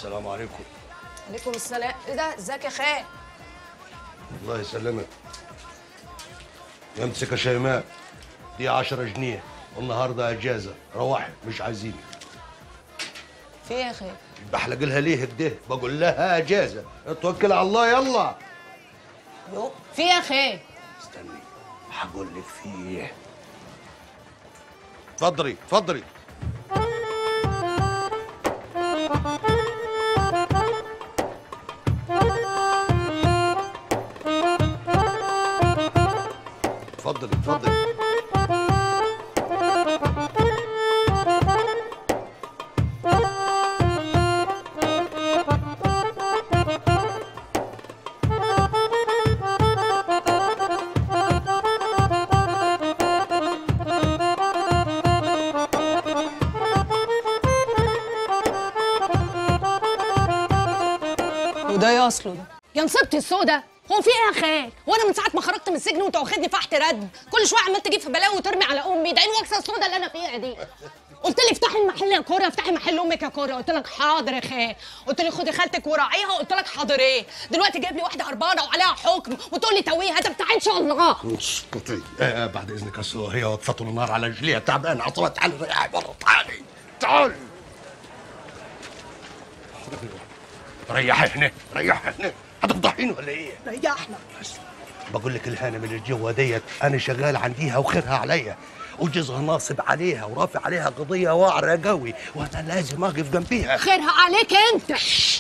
السلام عليكم عليكم السلام ايه ده ازيك يا خال الله يسلمك يمسك يا شيماء دي 10 جنيه والنهارده اجازه روحي مش عايزينك في ايه يا خال بحلق لها ليه كده بقول لها اجازه اتوكل على الله يلا يو في ايه يا خال استني هقول لك فيه اتفضلي اتفضلي اتفضلي اتفضلي وده ايه اصله ده يا نصيبتي السودا هو في ايه يا خال وانا من ساعه ما خرجت من السجن وانت واخدني فحت رد كل شويه عمال تجيب في بلاوي وترمي على امي ده ايه الوكسه السودا اللي انا فيها دي قلت لي افتحي المحل يا كوره افتحي محل امك يا كوره قلت لك حاضر يا خال قلت لي خدي خالتك وراعيها قلت لك حاضر ايه دلوقتي جايب لي واحده هربانه وعليها حكم وتقول لي تويها ده بتاع ان شاء الله اسكتي آه بعد اذنك اصل هي وقفت النار على رجليها تعبان عصبها تعالي ريحي بره تعالي تعالي ريحي هنا ريحي هنا هتفضحيني ولا ايه؟ ريحنا بقول لك الهانم اللي جوا ديت انا شغال عنديها وخيرها عليا وجوزها ناصب عليها ورافع عليها قضيه واعره قوي وانا لازم اقف جنبيها خيرها عليك انت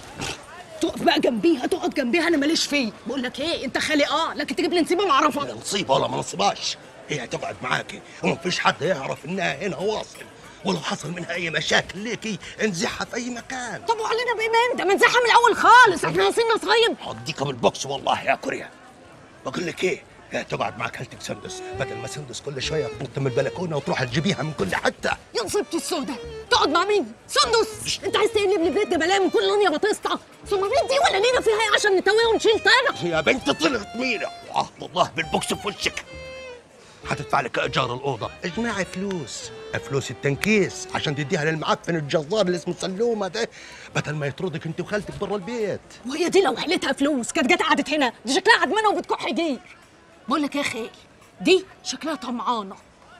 تقف بقى جنبيها تقف جنبيها انا ماليش فيه بقول لك ايه انت خالي اه لكن تجيب لي نسيبه ما اعرفها لا نصيبه ولا ما نصيبهاش هي هتقعد معاكي ومفيش حد يعرف انها هنا واصل ولو حصل منها اي مشاكل ليكي انزحها في اي مكان طب وعلينا بايه ما انت منزحها من الاول خالص احنا ناقصين نصايب هديكم البوكس والله يا كوريا بقول لك ايه هي تقعد مع خالتك سندس بدل ما سندس كل شويه تنط من البلكونه وتروح تجيبيها من كل حته يا نصيبتي السودا تقعد مع مين؟ سندس انت عايز تقلب لي بيت بلاوي من كل لون يا بطيستا ثم بيت دي ولا لينا فيها ايه عشان نتويها ونشيل طينه يا بنت طلعت مينا وعهد الله بالبوكس في وشك هتدفع لك ايجار الاوضه اجمعي فلوس فلوس التنكيس عشان تديها للمعفن الجزار اللي اسمه سلومه ده بدل ما يطردك انت وخالتك برا البيت وهي دي لو حلتها فلوس كانت جت قعدت هنا دي شكلها عدمانه وبتكح جير بقول لك يا خال دي شكلها طمعانه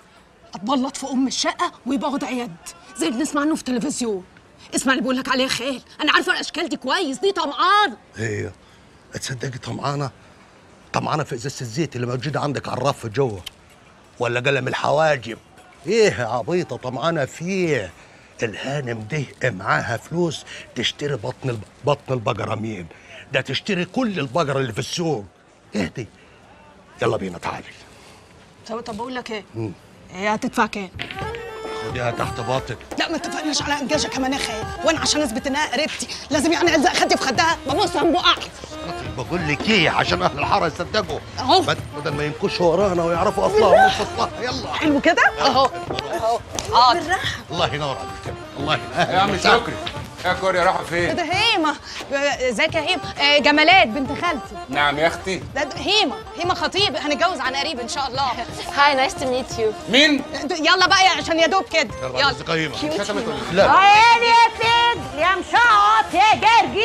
هتبلط في ام الشقه ويبقى عيد زي اللي بنسمع عنه في التلفزيون اسمع اللي بقول لك عليه يا خال انا عارفه الاشكال دي كويس دي طمعانه هي تصدقي طمعانه طمعانه في ازازه الزيت اللي موجوده عندك على الرف جوه ولا قلم الحواجب ايه يا عبيطه طمعانه فيه الهانم دي معاها فلوس تشتري بطن الب... بطن البقره مين ده تشتري كل البقره اللي في السوق اهدي يلا بينا تعالي طب طب بقول لك ايه هي هتدفع كام خديها تحت باطك لا ما اتفقناش على انجاجه كمان يا خال وانا عشان اثبت انها قريبتي لازم يعني الزق خدي في خدها ببص هنبقع بقول لك ايه عشان اهل الحاره يصدقوا أهو. بد- بدل ما ينكشوا ورانا ويعرفوا اصلها ونص اصلها يلا حلو كده اهو اهو حاضر الله ينور عليك الله ينور يا عم شكري يا كوريا رايحه ايه فين؟ ده هيمه ازيك يا هيمه آه، جمالات بنت خالتي نعم يا اختي ده ده هيمه هيمه خطيب هنتجوز عن قريب ان شاء الله Hi, nice to meet you. مين؟ يلا بقى يا- عشان يا دوب كده يلا يلا رزق قيمة. كتبت ولا لا عيني يا فجل يا مشعط يا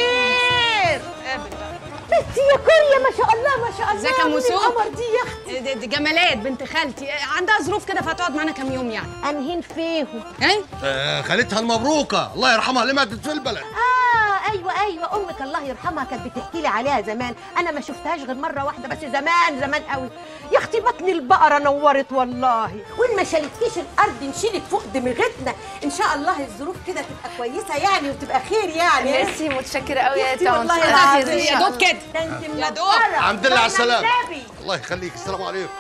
جرجير بس يا كوريا ما شاء الله ما شاء الله ازيك يا من موسو؟ القمر دي يا اختي دي, دي جمالات بنت خالتي آه، عندها ظروف كده فهتقعد معانا كام يوم يعني انهين فيهم ايه آه، خالتها المبروكة الله يرحمها اللي ماتت في البلد اه ايوه ايوه امك الله يرحمها كانت بتحكي لي عليها زمان انا ما شفتهاش غير مره واحده بس زمان زمان قوي يا اختي بطن البقره نورت والله وان ما شالتكيش الارض نشيلك فوق دماغتنا ان شاء الله الظروف كده تبقى كويسه يعني وتبقى خير يعني ميرسي متشكرة قوي يا اختي طنط والله ألف العظيم يرضيك. يا دوب كده ده انت يا دوب. منورة. الحمد لله على صلى السلامة النبي. الله يخليك السلام عليكم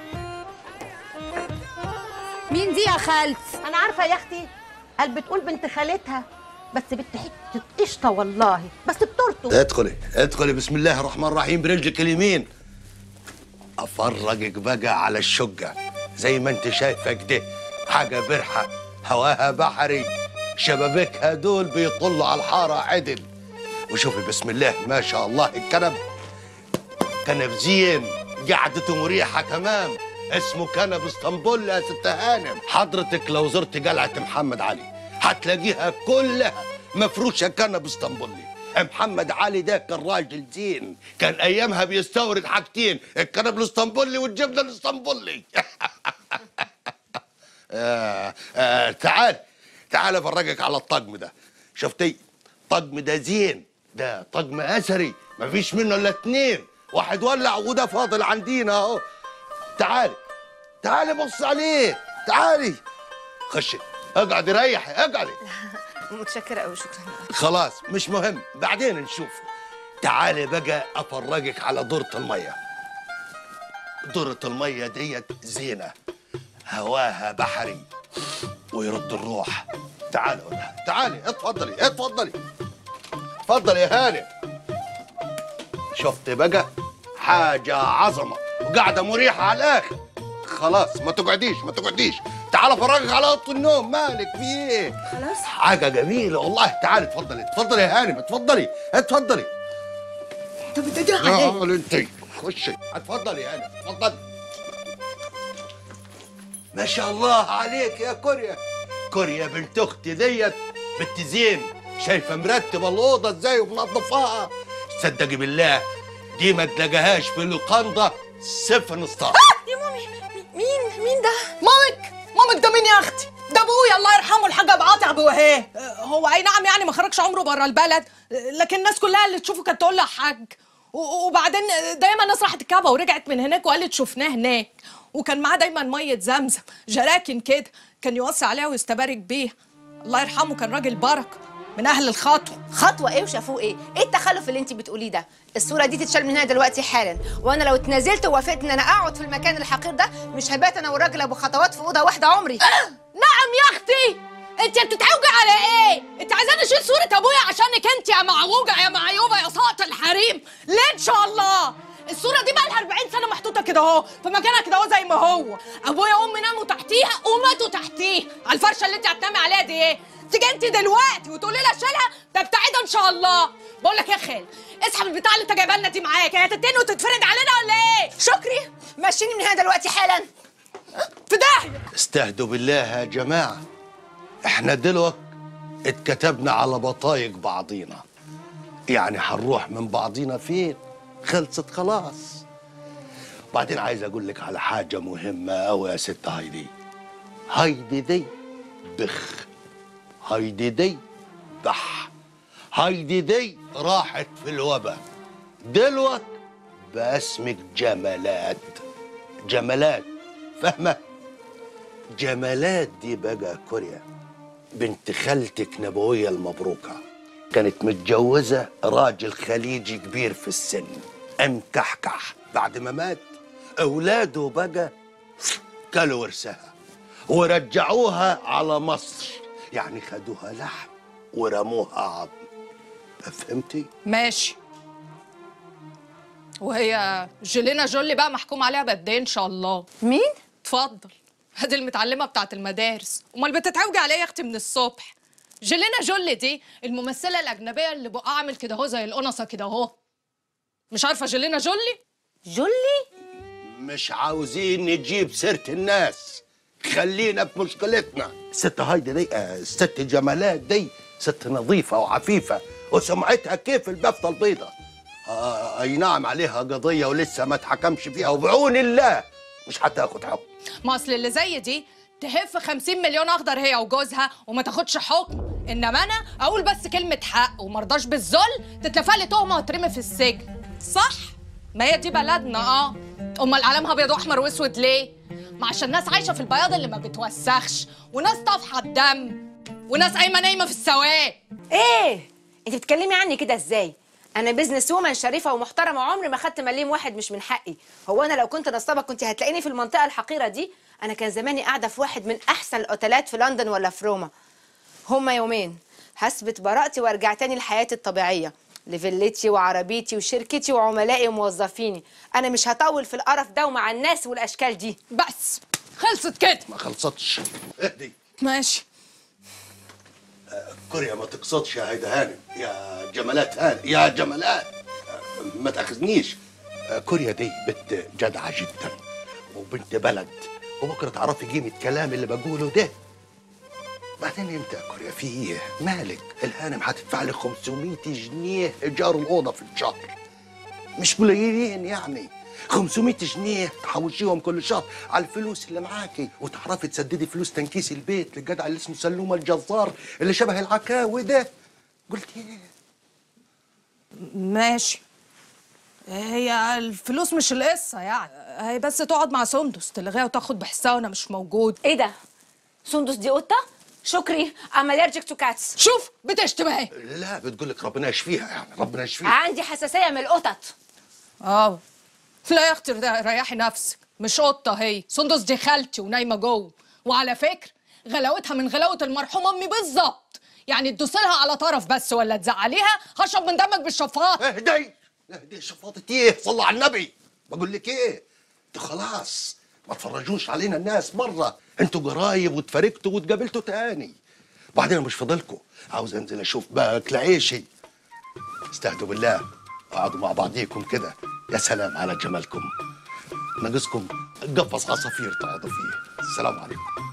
مين دي يا خالتي انا عارفه يا اختي قال بتقول بنت خالتها بس بنت حته قشطه والله بس بتورته ادخلي ادخلي بسم الله الرحمن الرحيم برجلك اليمين افرجك بقى على الشقة زي ما انت شايفة كده حاجة برحة هواها بحري شبابيكها دول بيطلوا على الحارة عدل وشوفي بسم الله ما شاء الله الكنب كنب زين قعدته مريحة تمام اسمه كنب اسطنبول يا ست هانم حضرتك لو زرت قلعة محمد علي هتلاقيها كلها مفروشه كنب اسطنبولي محمد علي ده كان راجل زين كان ايامها بيستورد حاجتين الكنب الاسطنبولي والجبنه الاسطنبولي آه آه تعال تعال افرجك على الطقم ده شفتي طقم ده زين ده طقم اثري مفيش منه الا اتنين واحد ولع وده فاضل عندينا اهو تعالي تعالي بص عليه تعالي خشي اقعدي ريحي اقعدي متشكره قوي شكرا خلاص مش مهم بعدين نشوف تعالي بقى افرجك على دورة المية دورة المية ديت زينة هواها بحري ويرد الروح تعالي ولا تعالي اتفضلي اتفضلي اتفضلي يا هانم شفت بقى حاجة عظمة وقاعدة مريحة على الآخر خلاص ما تقعديش ما تقعديش تعال افرجك على اوضه النوم مالك في ايه خلاص حاجة جميلة والله تعالي اتفضلي اتفضلي يا هانم اتفضلي اتفضلي طب انت ده عليه تعالي انت خشي اتفضلي يا هانم اتفضلي ما شاء الله عليك يا كوريا كوريا بنت اختي ديت بنت زين شايفه مرتبه الاوضه ازاي ومنظفاها صدقي بالله دي ما تلاقيهاش في اللوكاندا صفر نصطاد يا مامي مين مين ده مامك مامك ده مين يا اختي ده ابويا الله يرحمه الحاج ابو عاطي ابو وهاب آه، هو اي نعم يعني ما خرجش عمره بره البلد آه، لكن الناس كلها اللي تشوفه كانت تقول له حاج و- وبعدين دايما الناس راحت الكعبه ورجعت من هناك وقالت شفناه هناك وكان معاه دايما ميه زمزم جراكن كده كان يوصي عليها ويستبارك بيها الله يرحمه كان راجل بركه من اهل الخطوه خطوه ايه وشافوه ايه ايه التخلف اللي انت بتقوليه ده الصوره دي تتشال من هنا دلوقتي حالا وانا لو اتنازلت ووافقت ان انا اقعد في المكان الحقير ده مش هبات انا والراجل ابو خطوات في اوضه واحده عمري نعم يا اختي انت بتتعوجي على ايه انت عايزاني اشيل صوره ابويا عشانك انت يا معوجه يا معيوبه يا ساقط الحريم ليه ان شاء الله الصوره دي بقى لها 40 سنه محطوطه كده اهو في مكانها كده اهو زي ما هو ابويا وامي ناموا تحتيها وماتوا تحتيها على الفرشه اللي انت هتنامي عليها دي ايه تيجي انت دلوقتي وتقولي لي اشيلها ده بتاعتها ان شاء الله بقول لك يا خال اسحب البتاع اللي انت جايبها لنا دي معاك هي هتتني وتتفرد علينا ولا ايه شكري مشيني من هنا دلوقتي حالا في داهيه استهدوا بالله يا جماعة احنا دلوقتي اتكتبنا على بطايق بعضينا يعني هنروح من بعضينا فين خلصت خلاص بعدين عايز اقول لك على حاجة مهمة أوي يا ست هايدي هايدي دي بخ هايدي دي بح هايدي دي راحت في الوبا دلوقتي باسمك جمالات جمالات فاهمه جمالات دي بقى كوريا بنت خالتك نبوية المبروكة كانت متجوزة راجل خليجي كبير في السن انكحكح بعد ما مات أولاده بقى كلوا ورثها ورجعوها على مصر يعني خدوها لحم ورموها عظم فهمتي؟ ماشي وهي جيلينا جولي بقى محكوم عليها بقد ايه ان شاء الله مين اتفضل هذه المتعلمه بتاعت المدارس امال بتتعوجي عليا يا اختي من الصبح جيلينا جولي دي الممثله الاجنبيه اللي بقى عامل كده اهو زي القنصه كده اهو مش عارفه جيلينا جولي جولي مش عاوزين نجيب سيرة الناس خلينا في مشكلتنا الست هايدي دي آه، الست جمالات دي ست نظيفة وعفيفة وسمعتها كيف البفتة البيضة آه أي نعم عليها قضية ولسه ما اتحكمش فيها وبعون الله مش هتاخد حكم ما اصل اللي زي دي تهف 50 مليون اخضر هي وجوزها وما تاخدش حكم انما انا اقول بس كلمه حق ومرضاش بالذل تتلفى لي تهمه وترمي في السجن صح ما هي دي بلدنا اه امال علامها ابيض واحمر واسود ليه ما عشان ناس عايشه في البياض اللي ما بتوسخش وناس طافحه الدم وناس قايمه نايمه في السواد ايه انت بتتكلمي عني كده ازاي انا بزنس وومن شريفه ومحترمه عمري ما خدت مليم واحد مش من حقي هو انا لو كنت نصابه كنت هتلاقيني في المنطقه الحقيره دي انا كان زماني قاعده في واحد من احسن الاوتيلات في لندن ولا في روما هما يومين هثبت براءتي وارجع تاني لحياتي الطبيعيه لفيلتي وعربيتي وشركتي وعملائي وموظفيني انا مش هطول في القرف ده ومع الناس والاشكال دي بس خلصت كده ما خلصتش اهدي ماشي كوريا ما تقصدش يا هيدا هانم يا جمالات هانم يا جمالات آه، ما تاخذنيش آه، كوريا دي بنت جدعة جدا وبنت بلد وبكرة تعرفي قيمة كلام اللي بقوله ده بعدين انت يا كوريا في ايه مالك الهانم هتدفع لي 500 جنيه ايجار الاوضه في الشهر مش قليلين يعني 500 جنيه تحوشيهم كل شهر على الفلوس اللي معاكي وتعرفي تسددي فلوس تنكيس البيت للجدع اللي اسمه سلومه الجزار اللي شبه العكاوي ده قلت ايه ماشي هي الفلوس مش القصة يعني هي بس تقعد مع سندس تلغيها وتاخد بحسها وانا مش موجود ايه ده سندس دي قطه شكري ام الرجيك تو كاتس شوف بتشتم اهي لا بتقول لك ربنا يشفيها يعني ربنا يشفيها عندي حساسيه من القطط اه لا يا اختي ده ريحي نفسك مش قطة هي سندس دي خالتي ونايمة جوه وعلى فكرة غلاوتها من غلاوة المرحومة امي بالظبط يعني تدوسلها على طرف بس ولا تزعليها هشرب من دمك بالشفاط اهدي اهدي شفاطة ايه صلى على النبي بقول لك ايه انتوا خلاص ما تفرجوش علينا الناس بره انتوا قرايب واتفرقتوا واتقابلتوا تاني بعدين مش فاضلكوا عاوز انزل اشوف بقى اكل عيشي استهدوا بالله اقعدوا مع بعضيكم كده يا سلام على جمالكم ناقصكم قفص عصافير تقعدوا فيه السلام عليكم